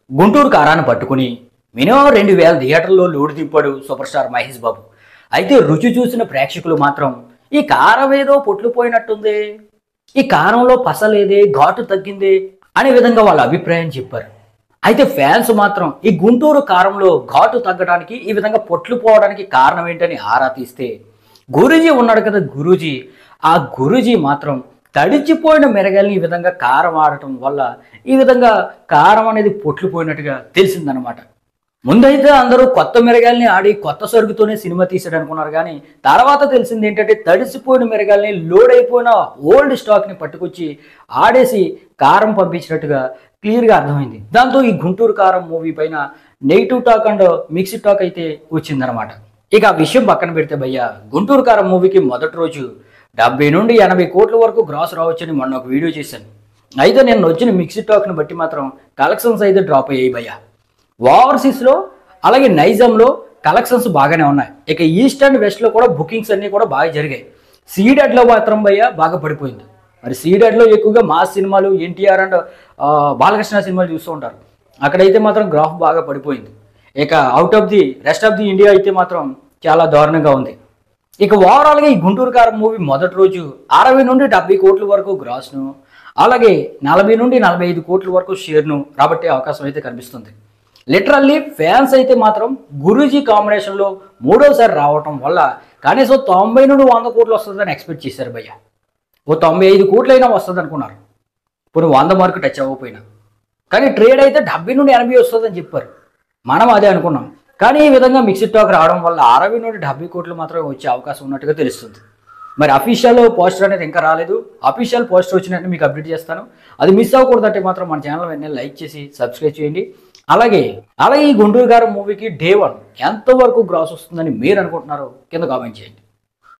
గుంటూరు కారాన్ని పట్టుకుని మినిమం రెండు వేల థియేటర్లో లోడు దింపాడు సూపర్ స్టార్ మహేష్ బాబు అయితే రుచి చూసిన ప్రేక్షకులు మాత్రం ఈ కారం ఏదో పొట్లు పోయినట్టుంది ఈ కారంలో పసలేదే ఘాటు తగ్గిందే అనే విధంగా వాళ్ళ అభిప్రాయం చెప్పారు అయితే ఫ్యాన్స్ మాత్రం ఈ గుంటూరు కారంలో ఘాటు తగ్గడానికి ఈ విధంగా పొట్లు పోవడానికి కారణం ఏంటని ఆరా తీస్తే గురూజీ ఉన్నాడు కదా గురూజీ ఆ గురూజీ మాత్రం తడిచిపోయిన మెరగల్ని ఈ విధంగా కారం ఆడటం వల్ల ఈ విధంగా కారం అనేది పొట్లు పోయినట్టుగా తెలిసిందనమాట ముందైతే అందరూ కొత్త మెరగాల్ని ఆడి కొత్త సరుకుతోనే సినిమా తీసాడు అనుకున్నారు కానీ తర్వాత తెలిసింది ఏంటంటే తడిసిపోయిన మెరగాల్ని లోడ్ అయిపోయిన ఓల్డ్ స్టాక్ని పట్టుకొచ్చి ఆడేసి కారం పంపించినట్టుగా క్లియర్గా అర్థమైంది దాంతో ఈ గుంటూరు కారం మూవీ పైన negative talk and mixed talk అయితే వచ్చిందనమాట ఇక ఆ విషయం పక్కన పెడితే భయ్య గుంటూరు కారం మూవీకి మొదటి రోజు డెబ్బై నుండి ఎనభై కోట్ల వరకు గ్రాస్ రావచ్చని మొన్న ఒక వీడియో చేశాను అయితే నేను వచ్చిన మిక్స్డ్ టాక్ని బట్టి మాత్రం కలెక్షన్స్ అయితే డ్రాప్ అయ్యాయి భయ్య ఓవర్సీస్లో అలాగే నైజాంలో కలెక్షన్స్ బాగానే ఉన్నాయి ఇక ఈస్ట్ అండ్ వెస్ట్లో కూడా బుకింగ్స్ అన్నీ కూడా బాగా జరిగాయి సీడెడ్లో మాత్రం భయ్య బాగా పడిపోయింది మరి సీడెడ్లో ఎక్కువగా మాస్ సినిమాలు ఎన్టీఆర్ అండ్ ఆ, బాలకృష్ణ సినిమాలు చూస్తూ ఉంటారు అక్కడైతే మాత్రం గ్రాఫ్ బాగా పడిపోయింది ఇక out of the rest of the India అయితే మాత్రం చాలా దారుణంగా ఉంది ఇక ఓవరాల్గా ఈ గుంటూరు కారం మూవీ మొదటి రోజు అరవై నుండి డెబ్బై కోట్ల వరకు గ్రాస్ను అలాగే నలభై నుండి నలభై ఐదు కోట్ల వరకు షేర్ను రాబట్టే అవకాశం అయితే కనిపిస్తుంది లిటరల్లీ ఫ్యాన్స్ అయితే మాత్రం గురూజీ కాంబినేషన్లో మూడోసారి రావటం వల్ల కనీసం తొంభై నుండి వంద కోట్లు వస్తుందని ఎక్స్పెక్ట్ చేశారు భయ్య ఓ తొంభై ఐదు కోట్లైనా వస్తుంది అనుకున్నారు ఇప్పుడు వంద మార్కు టచ్ అవ్వకపోయినా కానీ ట్రేడ్ అయితే డెబ్బై నుండి ఎనభై వస్తుందని చెప్పారు మనం అదే అనుకున్నాం కానీ ఈ విధంగా మిక్స్డ్ టాక్ రావడం వల్ల అరవై నుండి డెబ్బై కోట్లు మాత్రమే వచ్చే అవకాశం ఉన్నట్టుగా తెలుస్తుంది మరి అఫీషియల్ పోస్టర్ అనేది ఇంకా రాలేదు అఫీషియల్ పోస్టర్ వచ్చినట్టు మీకు అప్డేట్ చేస్తాను అది మిస్ అవ్వకూడదంటే మాత్రం మన ఛానల్ వెంటనే లైక్ చేసి సబ్స్క్రైబ్ చేయండి అలాగే అలాగే ఈ గుంటూరు గారు మూవీకి డే వన్ ఎంతవరకు గ్రాస్ వస్తుందని మీరు అనుకుంటున్నారో కింద కామెంట్ చేయండి